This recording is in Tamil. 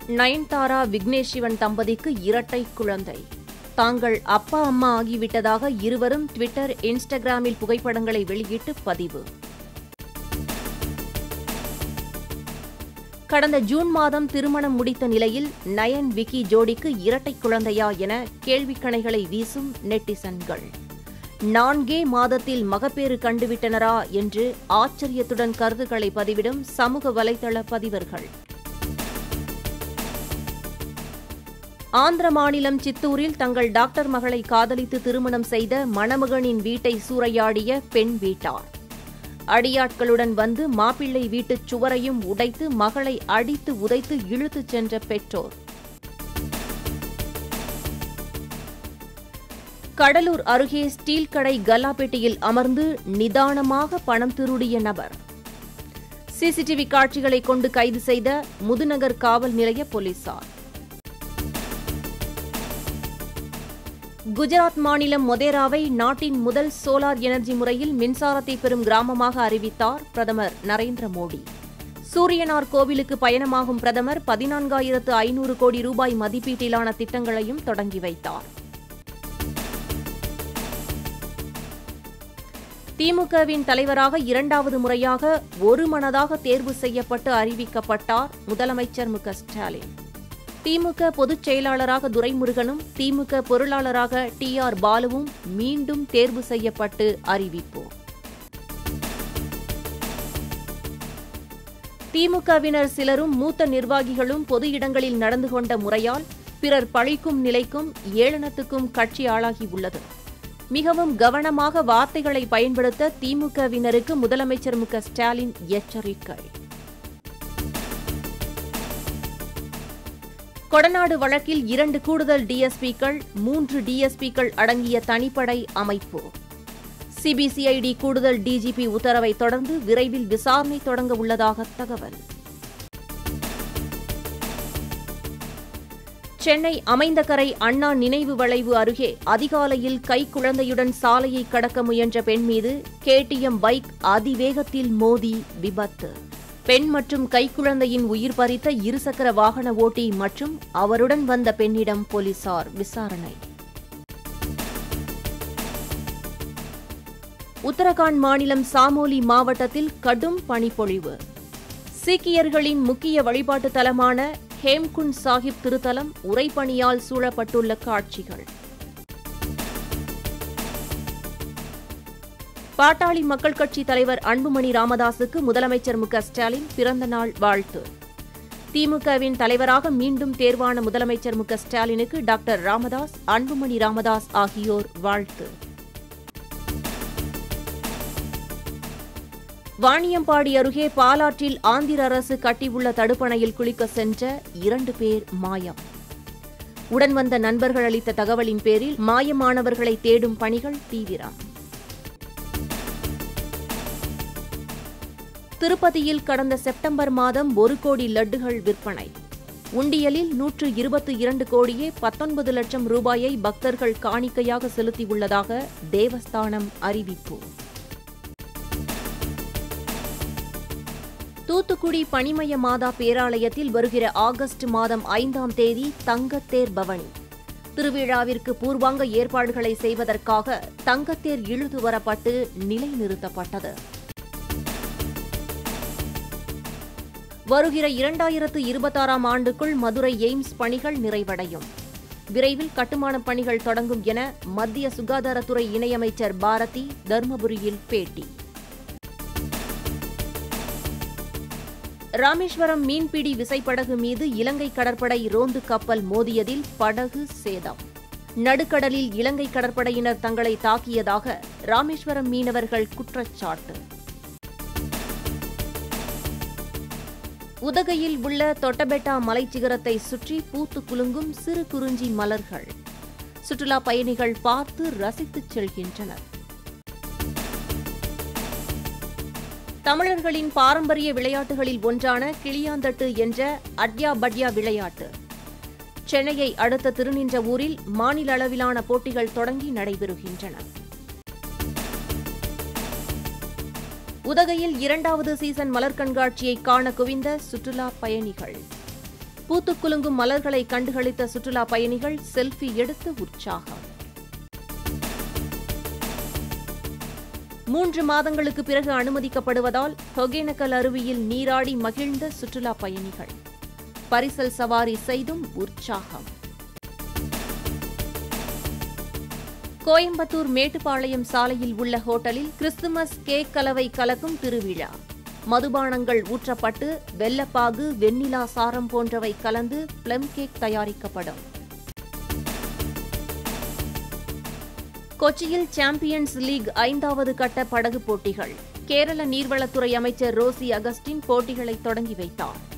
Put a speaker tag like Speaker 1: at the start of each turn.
Speaker 1: நயன்தாரா விக்னேஷ் சிவன் தம்பதிக்கு இரட்டை குழந்தை தாங்கள் அப்பா அம்மா ஆகிவிட்டதாக இருவரும் ட்விட்டர் இன்ஸ்டாகிராமில் புகைப்படங்களை வெளியிட்டு பதிவு கடந்த ஜூன் மாதம் திருமணம் முடித்த நிலையில் நயன் விக்கி ஜோடிக்கு இரட்டை குழந்தையா என கேள்விக்கணைகளை வீசும் நெட்டிசன்கள் நான்கே மாதத்தில் மகப்பேறு கண்டுவிட்டனரா என்று ஆச்சரியத்துடன் கருத்துக்களை பதிவிடும் சமூக வலைதள பதிவர்கள் ஆந்திர மாநிலம் சித்தூரில் தங்கள் டாக்டர் மகளை காதலித்து திருமணம் செய்த மணமகனின் வீட்டை சூறையாடிய பெண் வீட்டார் அடியாட்களுடன் வந்து மாப்பிள்ளை வீட்டுச் சுவரையும் உடைத்து மகளை அடித்து உதைத்து இழுத்துச் சென்ற பெற்றோர் கடலூர் அருகே ஸ்டீல் கடை கல்லாப்பேட்டையில் அமர்ந்து நிதானமாக பணம் திருடிய நபர் சிசிடிவி காட்சிகளை கொண்டு கைது செய்த முதுநகர் காவல் நிலைய போலீசார் குஜராத் மாநிலம் மொதேராவை நாட்டின் முதல் சோலார் எனர்ஜி முறையில் மின்சாரத்தை பெறும் கிராமமாக அறிவித்தார் பிரதமர் நரேந்திர மோடி சூரியனார் கோவிலுக்கு பயணமாகும் பிரதமர் பதினான்காயிரத்து ஐநூறு கோடி ரூபாய் மதிப்பீட்டிலான திட்டங்களையும் தொடங்கி வைத்தார் திமுகவின் தலைவராக இரண்டாவது முறையாக ஒருமனதாக தேர்வு செய்யப்பட்டு அறிவிக்கப்பட்டார் முதலமைச்சர் மு க ஸ்டாலின் திமுக பொதுச் செயலாளராக துரைமுருகனும் திமுக பொருளாளராக டி ஆர் பாலுவும் மீண்டும் தேர்வு செய்யப்பட்டு அறிவிப்பு திமுகவினர் சிலரும் மூத்த நிர்வாகிகளும் பொது இடங்களில் நடந்து கொண்ட முறையால் பிறர் பழிக்கும் நிலைக்கும் ஏளனத்துக்கும் கட்சி ஆளாகியுள்ளது மிகவும் கவனமாக வார்த்தைகளை பயன்படுத்த திமுகவினருக்கு முதலமைச்சர் மு க ஸ்டாலின் எச்சரிக்கை கொடநாடு வழக்கில் இரண்டு கூடுதல் டிஎஸ்பிக்கள் மூன்று டிஎஸ்பிக்கள் அடங்கிய தனிப்படை அமைப்பு சிபிசிஐடி கூடுதல் டிஜிபி உத்தரவை தொடர்ந்து விரைவில் விசாரணை தொடங்க உள்ளதாக தகவல் சென்னை அமைந்தகரை அண்ணா நினைவு வளைவு அருகே அதிகாலையில் கைக்குழந்தையுடன் சாலையை கடக்க முயன்ற பெண் மீது கேடிஎம் பைக் அதிவேகத்தில் மோதி விபத்து பெண் மற்றும் கைக்குழந்தையின் உயிர் பறித்த இருசக்கர வாகன ஓட்டி மற்றும் அவருடன் வந்த பெண்ணிடம் போலீசார் விசாரணை உத்தரகாண்ட் மாநிலம் சாமோலி மாவட்டத்தில் கடும் பனிப்பொழிவு சீக்கியர்களின் முக்கிய வழிபாட்டு தலமான ஹேம்குண்ட் சாஹிப் திருத்தலம் உறைபனியால் சூழப்பட்டுள்ள காட்சிகள் பாட்டாளி மக்கள் கட்சி தலைவர் அன்புமணி ராமதாசுக்கு முதலமைச்சர் மு க ஸ்டாலின் பிறந்த நாள் வாழ்த்து திமுகவின் தலைவராக மீண்டும் தேர்வான முதலமைச்சர் மு க ஸ்டாலினுக்கு டாக்டர் ராமதாஸ் அன்புமணி ராமதாஸ் ஆகியோர் வாழ்த்து வாணியம்பாடி அருகே பாலாற்றில் ஆந்திர அரசு கட்டியுள்ள தடுப்பணையில் குளிக்க சென்ற இரண்டு பேர் மாயம் உடன் வந்த நண்பர்கள் அளித்த தகவலின் பேரில் மாயமானவர்களை தேடும் பணிகள் தீவிரம் திருப்பதியில் கடந்த செப்டம்பர் மாதம் ஒரு கோடி லட்டுகள் விற்பனை உண்டியலில் நூற்று இருபத்தி இரண்டு கோடியே பத்தொன்பது லட்சம் ரூபாயை பக்தர்கள் காணிக்கையாக செலுத்தியுள்ளதாக தேவஸ்தானம் அறிவிப்பு தூத்துக்குடி பனிமய மாதா பேராலயத்தில் வருகிற ஆகஸ்ட் மாதம் ஐந்தாம் தேதி தங்கத்தேர் பவனி திருவிழாவிற்கு பூர்வாங்க ஏற்பாடுகளை செய்வதற்காக தங்கத்தேர் இழுத்து வரப்பட்டு நிலைநிறுத்தப்பட்டது வருகிற இரண்டாயிரத்து இருபத்தாறாம் ஆண்டுக்குள் மதுரை எய்ம்ஸ் பணிகள் நிறைவடையும் விரைவில் கட்டுமானப் பணிகள் தொடங்கும் என மத்திய சுகாதாரத்துறை இணையமைச்சர் பாரதி தருமபுரியில் பேட்டி ராமேஸ்வரம் மீன்பிடி விசைப்படகு மீது இலங்கை கடற்படை ரோந்து கப்பல் மோதியதில் படகு சேதம் நடுக்கடலில் இலங்கை கடற்படையினர் தங்களை தாக்கியதாக ராமேஸ்வரம் மீனவர்கள் குற்றச்சாட்டு உதகையில் உள்ள தொட்டபெட்டா மலைச்சிகரத்தை சுற்றி பூத்து குலுங்கும் சிறு குறிஞ்சி மலர்கள் சுற்றுலா பயணிகள் பார்த்து ரசித்துச் செல்கின்றனர் தமிழர்களின் பாரம்பரிய விளையாட்டுகளில் ஒன்றான கிளியாந்தட்டு என்ற அட்யா பட்யா விளையாட்டு சென்னையை அடுத்த திருநின்ற ஊரில் மாநில அளவிலான போட்டிகள் தொடங்கி நடைபெறுகின்றன உதகையில் இரண்டாவது சீசன் மலர் கண்காட்சியை காண குவிந்த சுற்றுலா பயணிகள் பூத்துக்குலுங்கும் மலர்களை கண்டுகளித்த சுற்றுலா பயணிகள் செல்ஃபி எடுத்து உற்சாகம் மூன்று மாதங்களுக்கு பிறகு அனுமதிக்கப்படுவதால் ஒகேனக்கல் அருவியில் நீராடி மகிழ்ந்த சுற்றுலா பயணிகள் பரிசல் சவாரி செய்தும் உற்சாகம் கோயம்புத்தூர் மேட்டுப்பாளையம் சாலையில் உள்ள ஹோட்டலில் கிறிஸ்துமஸ் கேக் கலவை கலக்கும் திருவிழா மதுபானங்கள் ஊற்றப்பட்டு வெல்லப்பாகு வெண்ணிலா சாரம் போன்றவை கலந்து பிளம் கேக் தயாரிக்கப்படும் கொச்சியில் சாம்பியன்ஸ் லீக் ஐந்தாவது கட்ட படகு போட்டிகள் கேரள நீர்வளத்துறை அமைச்சர் ரோசி அகஸ்டின் போட்டிகளை தொடங்கி வைத்தார்